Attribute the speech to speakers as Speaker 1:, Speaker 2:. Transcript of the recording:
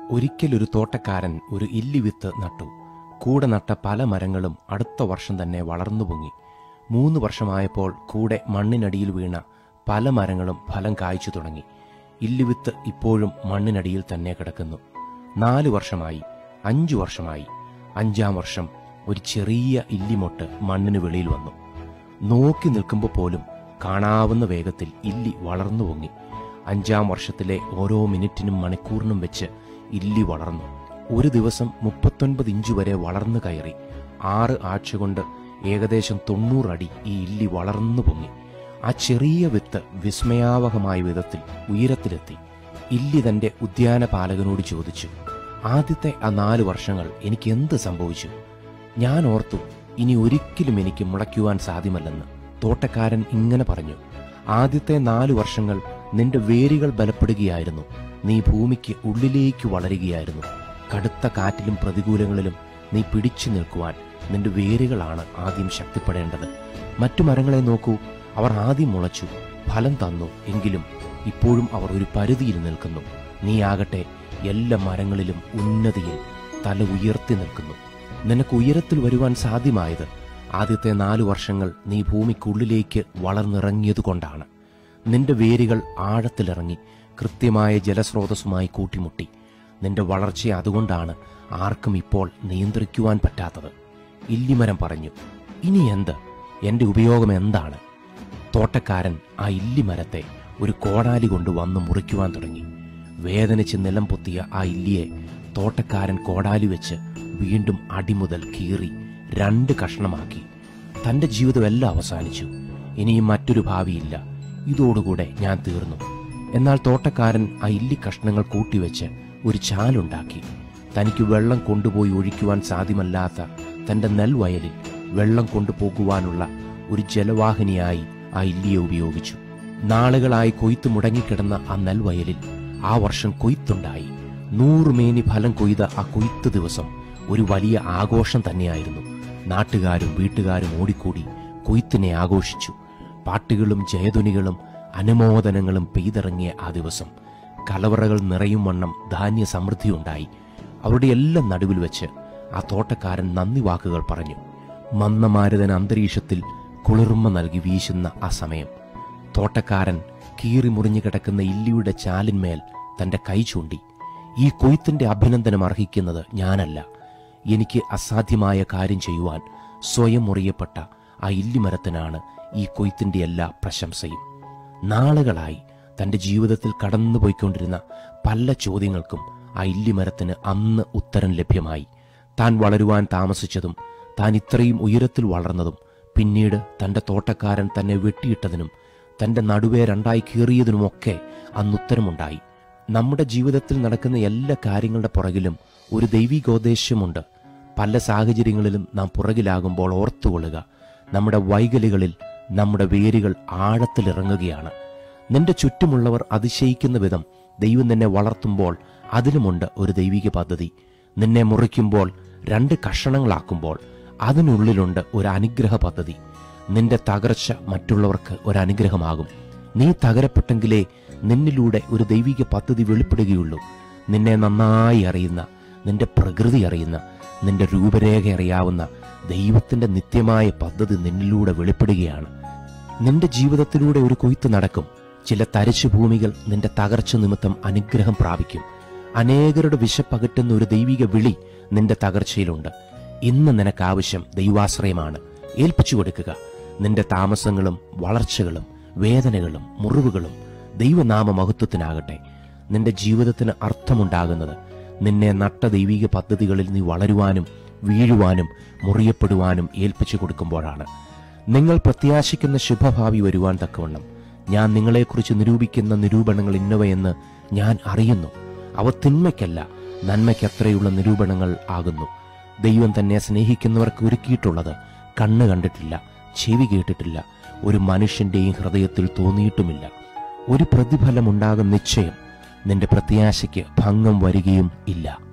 Speaker 1: ഒരിക്കലൊരു തോട്ടക്കാരൻ ഒരു ഇല്ലിവിത്ത് നട്ടു കൂടെ നട്ട പല മരങ്ങളും അടുത്ത വർഷം തന്നെ വളർന്നു പൊങ്ങി മൂന്ന് വർഷമായപ്പോൾ കൂടെ മണ്ണിനടിയിൽ വീണ പല മരങ്ങളും ഫലം കായ്ച്ചു തുടങ്ങി ഇല്ലിവിത്ത് ഇപ്പോഴും മണ്ണിനടിയിൽ തന്നെ കിടക്കുന്നു നാല് വർഷമായി അഞ്ചു വർഷമായി അഞ്ചാം വർഷം ഒരു ചെറിയ ഇല്ലിമൊട്ട് മണ്ണിന് വെളിയിൽ വന്നു നോക്കി നിൽക്കുമ്പോൾ പോലും കാണാവുന്ന വേഗത്തിൽ ഇല്ലി വളർന്നു പൊങ്ങി അഞ്ചാം വർഷത്തിലെ ഓരോ മിനിറ്റിനും മണിക്കൂറിനും വെച്ച് ഇല്ലി വളർന്നു ഒരു ദിവസം മുപ്പത്തൊൻപത് ഇഞ്ച് വരെ വളർന്നു കയറി ആറ് ആഴ്ച കൊണ്ട് ഏകദേശം തൊണ്ണൂറടി ഈ ഇല്ലി വളർന്നു പൊങ്ങി ആ ചെറിയ വിത്ത് വിസ്മയാവഹമായ വിധത്തിൽ ഉയരത്തിലെത്തി ഇല്ലി തന്റെ ഉദ്യാന പാലകനോട് ചോദിച്ചു ആദ്യത്തെ ആ നാല് വർഷങ്ങൾ എനിക്ക് എന്ത് സംഭവിച്ചു ഞാൻ ഓർത്തു ഇനി ഒരിക്കലും എനിക്ക് മുളയ്ക്കുവാൻ സാധ്യമല്ലെന്ന് തോട്ടക്കാരൻ ഇങ്ങനെ പറഞ്ഞു ആദ്യത്തെ നാല് വർഷങ്ങൾ നിന്റെ വേരുകൾ ബലപ്പെടുകയായിരുന്നു നീ ഭൂമിക്ക് ഉള്ളിലേക്ക് വളരുകയായിരുന്നു കടുത്ത കാറ്റിലും പ്രതികൂലങ്ങളിലും നീ പിടിച്ചു നിൽക്കുവാൻ നിന്റെ വേരുകളാണ് ആദ്യം ശക്തിപ്പെടേണ്ടത് മറ്റു മരങ്ങളെ നോക്കൂ അവർ ആദ്യം മുളച്ചു ഫലം തന്നു എങ്കിലും ഇപ്പോഴും അവർ ഒരു പരിധിയിൽ നിൽക്കുന്നു നീ ആകട്ടെ എല്ലാ മരങ്ങളിലും ഉന്നതിയിൽ തല ഉയർത്തി നിൽക്കുന്നു നിനക്ക് ഉയരത്തിൽ വരുവാൻ സാധ്യമായത് ആദ്യത്തെ നാലു വർഷങ്ങൾ നീ ഭൂമിക്കുള്ളിലേക്ക് വളർന്നിറങ്ങിയതുകൊണ്ടാണ് നിന്റെ വേരുകൾ ആഴത്തിലിറങ്ങി കൃത്യമായ ജലസ്രോതസ്സുമായി കൂട്ടിമുട്ടി നിന്റെ വളർച്ച അതുകൊണ്ടാണ് ആർക്കും ഇപ്പോൾ നിയന്ത്രിക്കുവാൻ പറ്റാത്തത് ഇല്ലിമരം പറഞ്ഞു ഇനി എന്ത് എന്റെ ഉപയോഗം എന്താണ് തോട്ടക്കാരൻ ആ ഇല്ലിമരത്തെ ഒരു കോടാലി കൊണ്ട് വന്ന് മുറിക്കുവാൻ തുടങ്ങി വേദനിച്ച് നിലം പൊത്തിയ ആ ഇല്ലിയെ തോട്ടക്കാരൻ കോടാലി വെച്ച് വീണ്ടും അടിമുതൽ കീറി രണ്ട് കഷ്ണമാക്കി തന്റെ ജീവിതമെല്ലാം അവസാനിച്ചു ഇനിയും മറ്റൊരു ഭാവിയില്ല ഇതോടുകൂടെ ഞാൻ തീർന്നു എന്നാൽ തോട്ടക്കാരൻ ആ ഇല്ലി കഷ്ണങ്ങൾ കൂട്ടിവെച്ച് ഒരു ചാലുണ്ടാക്കി തനിക്ക് വെള്ളം കൊണ്ടുപോയി ഒഴിക്കുവാൻ സാധ്യമല്ലാത്ത തന്റെ നെൽവയലിൽ വെള്ളം കൊണ്ടുപോകുവാനുള്ള ഒരു ജലവാഹിനിയായി ആ ഇല്ലിയെ ഉപയോഗിച്ചു നാളുകളായി കൊയ്ത്ത് മുടങ്ങിക്കിടന്ന ആ നെൽവയലിൽ ആ വർഷം കൊയ്ത്തുണ്ടായി നൂറുമേനി ഫലം കൊയ്ത ആ കൊയ്ത്ത് ദിവസം ഒരു വലിയ ആഘോഷം തന്നെയായിരുന്നു നാട്ടുകാരും വീട്ടുകാരും ഓടിക്കൂടി കൊയ്ത്തിനെ ആഘോഷിച്ചു പാട്ടുകളും ജയധ്വനികളും അനുമോദനങ്ങളും പെയ്തിറങ്ങിയ ആ ദിവസം കലവറകൾ നിറയും വണ്ണം ധാന്യ സമൃദ്ധിയുണ്ടായി അവരുടെ എല്ലാം നടുവിൽ വെച്ച് ആ തോട്ടക്കാരൻ നന്ദി വാക്കുകൾ പറഞ്ഞു മന്ദമാരുതൻ അന്തരീക്ഷത്തിൽ കുളിർമ നൽകി വീശുന്ന ആ സമയം തോട്ടക്കാരൻ കീറി മുറിഞ്ഞു കിടക്കുന്ന ഇല്ലിയുടെ ചാലിന്മേൽ തന്റെ കൈ ചൂണ്ടി ഈ കൊയ്ത്തിന്റെ അഭിനന്ദനം അർഹിക്കുന്നത് ഞാനല്ല എനിക്ക് അസാധ്യമായ കാര്യം ചെയ്യുവാൻ സ്വയം മുറിയപ്പെട്ട ആ ഇല്ലിമരത്തിനാണ് ഈ കൊയ്ത്തിന്റെ എല്ലാ പ്രശംസയും നാളുകളായി തന്റെ ജീവിതത്തിൽ കടന്നുപോയിക്കൊണ്ടിരുന്ന പല ചോദ്യങ്ങൾക്കും ആ ഇല്ലിമരത്തിന് അന്ന് ഉത്തരം ലഭ്യമായി താൻ വളരുവാൻ താമസിച്ചതും താൻ ഇത്രയും ഉയരത്തിൽ വളർന്നതും പിന്നീട് തന്റെ തോട്ടക്കാരൻ തന്നെ വെട്ടിയിട്ടതിനും തന്റെ നടുവേ രണ്ടായി കീറിയതിനുമൊക്കെ അന്ന് ഉത്തരമുണ്ടായി നമ്മുടെ ജീവിതത്തിൽ നടക്കുന്ന എല്ലാ കാര്യങ്ങളുടെ പുറകിലും ഒരു ദൈവികോദ്ദേശ്യമുണ്ട് പല സാഹചര്യങ്ങളിലും നാം പുറകിലാകുമ്പോൾ ഓർത്തുകൊള്ളുക നമ്മുടെ വൈകലുകളിൽ നമ്മുടെ വേരുകൾ ആഴത്തിലിറങ്ങുകയാണ് നിന്റെ ചുറ്റുമുള്ളവർ അതിശയിക്കുന്ന വിധം ദൈവം നിന്നെ വളർത്തുമ്പോൾ അതിലുമുണ്ട് ഒരു ദൈവിക പദ്ധതി നിന്നെ മുറിക്കുമ്പോൾ രണ്ട് കഷണങ്ങളാക്കുമ്പോൾ അതിനുള്ളിലുണ്ട് ഒരു അനുഗ്രഹ പദ്ധതി നിന്റെ തകർച്ച മറ്റുള്ളവർക്ക് ഒരു അനുഗ്രഹമാകും നീ തകരപ്പെട്ടെങ്കിലേ നിന്നിലൂടെ ഒരു ദൈവിക പദ്ധതി വെളിപ്പെടുകയുള്ളൂ നിന്നെ നന്നായി അറിയുന്ന നിന്റെ പ്രകൃതി അറിയുന്ന നിന്റെ രൂപരേഖ അറിയാവുന്ന ദൈവത്തിന്റെ നിത്യമായ പദ്ധതി നിന്നിലൂടെ വെളിപ്പെടുകയാണ് നിന്റെ ജീവിതത്തിലൂടെ ഒരു കൊയ്ത്ത് നടക്കും ചില തരിശു ഭൂമികൾ നിന്റെ തകർച്ച നിമിത്തം അനുഗ്രഹം പ്രാപിക്കും അനേകരുടെ വിശപ്പകറ്റുന്ന ഒരു ദൈവിക വിളി നിന്റെ തകർച്ചയിലുണ്ട് ഇന്ന് നിനക്ക് ആവശ്യം ദൈവാശ്രയമാണ് ഏൽപ്പിച്ചു കൊടുക്കുക നിന്റെ താമസങ്ങളും വളർച്ചകളും വേദനകളും മുറിവുകളും ദൈവനാമ മഹത്വത്തിനാകട്ടെ നിന്റെ ജീവിതത്തിന് അർത്ഥമുണ്ടാകുന്നത് നിന്നെ നട്ട ദൈവിക പദ്ധതികളിൽ നീ വളരുവാനും വീഴുവാനും മുറിയപ്പെടുവാനും ഏൽപ്പിച്ചു കൊടുക്കുമ്പോഴാണ് നിങ്ങൾ പ്രത്യാശിക്കുന്ന ശുഭഭാവി വരുവാൻ തക്കവണ്ണം ഞാൻ നിങ്ങളെക്കുറിച്ച് നിരൂപിക്കുന്ന നിരൂപണങ്ങൾ ഇന്നവയെന്ന് ഞാൻ അറിയുന്നു അവ തിന്മയ്ക്കല്ല നന്മയ്ക്കത്രയുള്ള നിരൂപണങ്ങൾ ആകുന്നു ദൈവം തന്നെ സ്നേഹിക്കുന്നവർക്ക് ഒരുക്കിയിട്ടുള്ളത് കണ്ണ് കണ്ടിട്ടില്ല ചെവി കേട്ടിട്ടില്ല ഒരു മനുഷ്യന്റെയും ഹൃദയത്തിൽ തോന്നിയിട്ടുമില്ല ഒരു പ്രതിഫലമുണ്ടാകും നിശ്ചയം നിന്റെ പ്രത്യാശയ്ക്ക് ഭംഗം വരികയും ഇല്ല